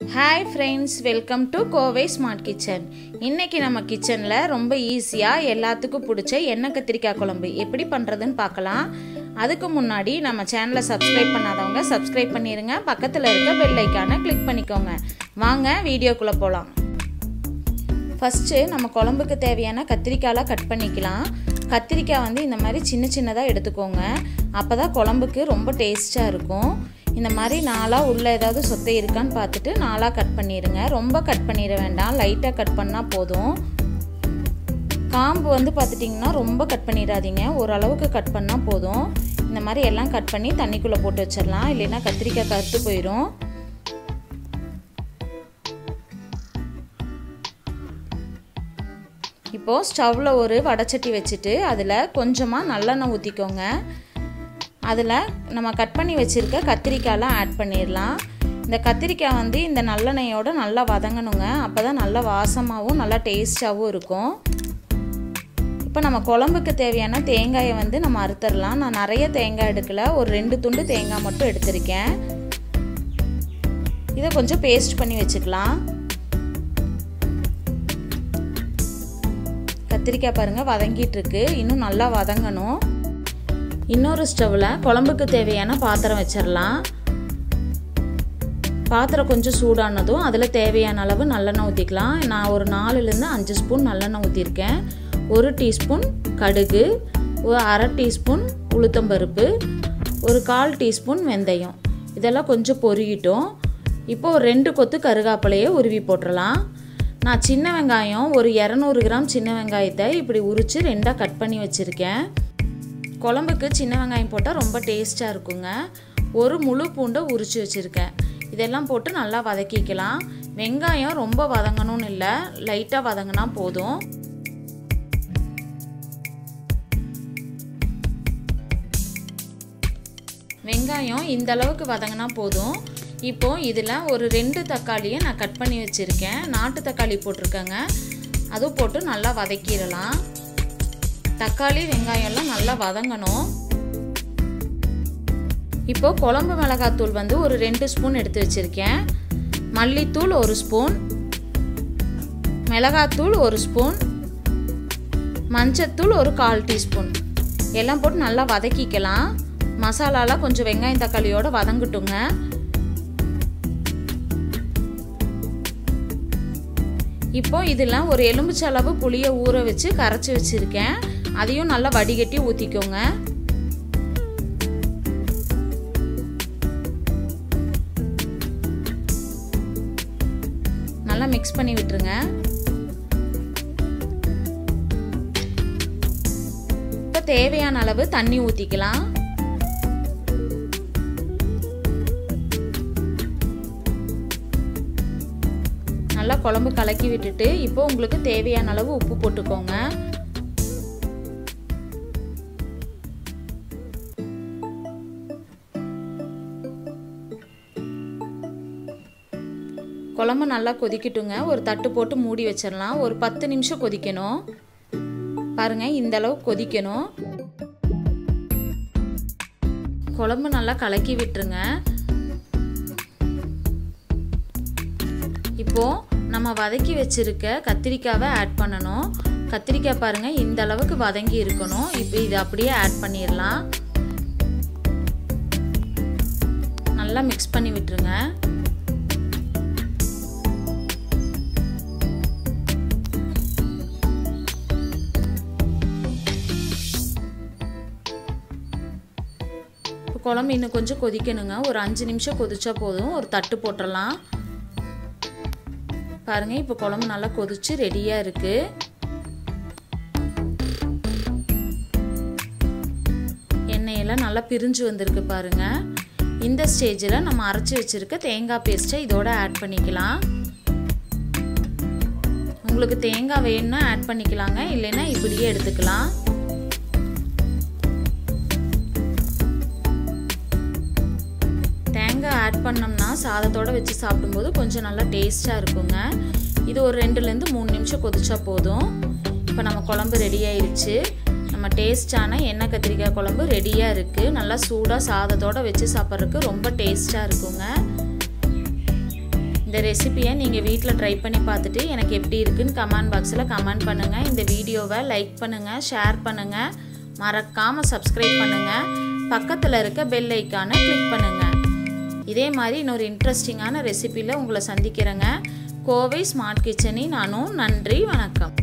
hi friends welcome to Kovai smart kitchen இன்னைக்கு நம்ம கிச்சனில் ரொம்ப ஈஸியாக எல்லாத்துக்கும் பிடிச்ச எண்ணெய் கத்திரிக்காய் குழம்பு எப்படி பண்ணுறதுன்னு பார்க்கலாம் அதுக்கு முன்னாடி நம்ம சேனலை சப்ஸ்கிரைப் பண்ணாதவங்க சப்ஸ்கிரைப் பண்ணிடுங்க பக்கத்தில் இருக்க பெல் ஐக்கானை கிளிக் பண்ணிக்கோங்க வாங்க வீடியோக்குள்ளே போகலாம் ஃபஸ்ட்டு நம்ம குழம்புக்கு தேவையான கத்திரிக்காயெலாம் கட் பண்ணிக்கலாம் கத்திரிக்காய் வந்து இந்த மாதிரி சின்ன சின்னதாக எடுத்துக்கோங்க அப்போ தான் குழம்புக்கு ரொம்ப டேஸ்ட்டாக இருக்கும் இந்த மாதிரி நாளாக உள்ளே ஏதாவது சொத்தை இருக்கான்னு பார்த்துட்டு நாளாக கட் பண்ணிடுங்க ரொம்ப கட் பண்ணிட வேண்டாம் லைட்டாக கட் பண்ணால் போதும் காம்பு வந்து பார்த்துட்டிங்கன்னா ரொம்ப கட் பண்ணிடாதீங்க ஓரளவுக்கு கட் பண்ணால் போதும் இந்த மாதிரி எல்லாம் கட் பண்ணி தண்ணிக்குள்ளே போட்டு வச்சிடலாம் இல்லைன்னா கத்திரிக்காய் கருத்து போயிடும் இப்போது ஸ்டவ்வில் ஒரு வடைச்சட்டி வச்சுட்டு அதில் கொஞ்சமாக நல்லெண்ணெய் ஊற்றிக்கோங்க அதில் நம்ம கட் பண்ணி வச்சுருக்க கத்திரிக்காயெலாம் ஆட் பண்ணிடலாம் இந்த கத்திரிக்காய் வந்து இந்த நல்லெண்ணெயோடு நல்லா வதங்கணுங்க அப்போ தான் நல்லா வாசமாகவும் நல்லா டேஸ்ட்டாகவும் இருக்கும் இப்போ நம்ம குழம்புக்கு தேவையான தேங்காயை வந்து நம்ம அறுத்துடலாம் நான் நிறைய தேங்காய் எடுக்கல ஒரு ரெண்டு துண்டு தேங்காய் மட்டும் எடுத்திருக்கேன் இதை கொஞ்சம் பேஸ்ட் பண்ணி வச்சுக்கலாம் கத்திரிக்காய் பாருங்கள் வதங்கிட்டு இருக்கு இன்னும் நல்லா வதங்கணும் இன்னொரு ஸ்டவ்வில் குழம்புக்கு தேவையான பாத்திரம் வச்சிடலாம் பாத்திரம் கொஞ்சம் சூடானதும் அதில் தேவையான அளவு நல்லெண்ணெய் ஊற்றிக்கலாம் நான் ஒரு நாலுலேருந்து அஞ்சு ஸ்பூன் நல்லெண்ணெய் ஊற்றிருக்கேன் ஒரு டீஸ்பூன் கடுகு ஒரு அரை டீஸ்பூன் உளுத்தம்பருப்பு ஒரு கால் டீஸ்பூன் வெந்தயம் இதெல்லாம் கொஞ்சம் பொருகிட்டோம் இப்போது ஒரு ரெண்டு கொத்து கருகாப்பிலையை உருவி போட்டுடலாம் நான் சின்ன வெங்காயம் ஒரு இரநூறு கிராம் சின்ன வெங்காயத்தை இப்படி உரித்து ரெண்டாக கட் பண்ணி வச்சுருக்கேன் குழம்புக்கு சின்ன வெங்காயம் போட்டால் ரொம்ப டேஸ்ட்டாக இருக்குங்க ஒரு முழு பூண்டை உரித்து வச்சுருக்கேன் இதெல்லாம் போட்டு நல்லா வதக்கிக்கலாம் வெங்காயம் ரொம்ப வதங்கணும்னு இல்லை லைட்டாக வதங்கினா போதும் வெங்காயம் இந்த அளவுக்கு வதங்கினா போதும் இப்போ இதில் ஒரு ரெண்டு தக்காளியை நான் கட் பண்ணி வச்சுருக்கேன் நாட்டு தக்காளி போட்டிருக்கேங்க அதுவும் போட்டு நல்லா வதக்கிடலாம் தக்காளி வெங்காயம்லாம் நல்லா வதங்கணும் இப்போ குழம்பு மிளகாத்தூள் வந்து ஒரு ரெண்டு ஸ்பூன் எடுத்து வச்சுருக்கேன் மல்லித்தூள் ஒரு ஸ்பூன் மிளகாத்தூள் ஒரு ஸ்பூன் மஞ்சத்தூள் ஒரு கால் டீஸ்பூன் எல்லாம் போட்டு நல்லா வதக்கிக்கலாம் மசாலாலாம் கொஞ்சம் வெங்காயம் தக்காளியோட வதங்கட்டுங்க இப்போ இதில் ஒரு எலும்புச்சளவு புளியை ஊற வச்சு கரைச்சி வச்சுருக்கேன் அதையும் நல்லா வடிகட்டி ஊற்றிக்கோங்க நல்லா மிக்ஸ் பண்ணி விட்டுருங்க இப்போ தேவையான அளவு தண்ணி ஊற்றிக்கலாம் நல்லா குழம்பு கலக்கி விட்டுட்டு இப்போ உங்களுக்கு தேவையான அளவு உப்பு போட்டுக்கோங்க குழம்பு நல்லா கொதிக்கட்டுங்க ஒரு தட்டு போட்டு மூடி வச்சிடலாம் ஒரு பத்து நிமிஷம் கொதிக்கணும் பாருங்க இந்த அளவு கொதிக்கணும் குழம்பு நல்லா கலக்கி விட்டுருங்க இப்போது நம்ம வதக்கி வச்சுருக்க கத்திரிக்காவை ஆட் பண்ணணும் கத்திரிக்காய் பாருங்கள் இந்த அளவுக்கு வதங்கி இருக்கணும் இப்போ இதை அப்படியே ஆட் பண்ணிடலாம் நல்லா மிக்ஸ் பண்ணி விட்டுருங்க இப்போ குழம்பு இன்னும் கொஞ்சம் கொதிக்கணுங்க ஒரு அஞ்சு நிமிஷம் கொதிச்சா போதும் ஒரு தட்டு போட்டுடலாம் பாருங்கள் இப்போ குழம்பு நல்லா கொதிச்சு ரெடியாக இருக்குது எண்ணெயெல்லாம் நல்லா பிரிஞ்சு வந்திருக்கு பாருங்கள் இந்த ஸ்டேஜில் நம்ம அரைச்சி வச்சுருக்க தேங்காய் பேஸ்ட்டை இதோட ஆட் பண்ணிக்கலாம் உங்களுக்கு தேங்காய் வேணும்னா ஆட் பண்ணிக்கலாங்க இல்லைன்னா இப்படியே எடுத்துக்கலாம் தேங்காய் ஆட் பண்ணோம்னா சாதத்தோடு வச்சு சாப்பிடும்போது கொஞ்சம் நல்லா டேஸ்ட்டாக இருக்குங்க இது ஒரு ரெண்டுலேருந்து மூணு நிமிஷம் கொதிச்சா போதும் இப்போ நம்ம குழம்பு ரெடி ஆயிடுச்சு நம்ம டேஸ்டான எண்ணெய் கத்திரிக்காய் குழம்பு ரெடியாக இருக்குது நல்லா சூடாக சாதத்தோடு வச்சு சாப்பிட்றதுக்கு ரொம்ப டேஸ்ட்டாக இருக்குங்க இந்த ரெசிபியை நீங்கள் வீட்டில் ட்ரை பண்ணி பார்த்துட்டு எனக்கு எப்படி இருக்குன்னு கமெண்ட் பாக்ஸில் கமெண்ட் பண்ணுங்கள் இந்த வீடியோவை லைக் பண்ணுங்கள் ஷேர் பண்ணுங்கள் மறக்காமல் சப்ஸ்கிரைப் பண்ணுங்கள் பக்கத்தில் இருக்க பெல் ஐக்கானை கிளிக் பண்ணுங்கள் இதே மாதிரி இன்னொரு இன்ட்ரெஸ்டிங்கான ரெசிபியில் உங்களை சந்திக்கிறேங்க கோவை ஸ்மார்ட் கிச்சனின் நானும் நன்றி வணக்கம்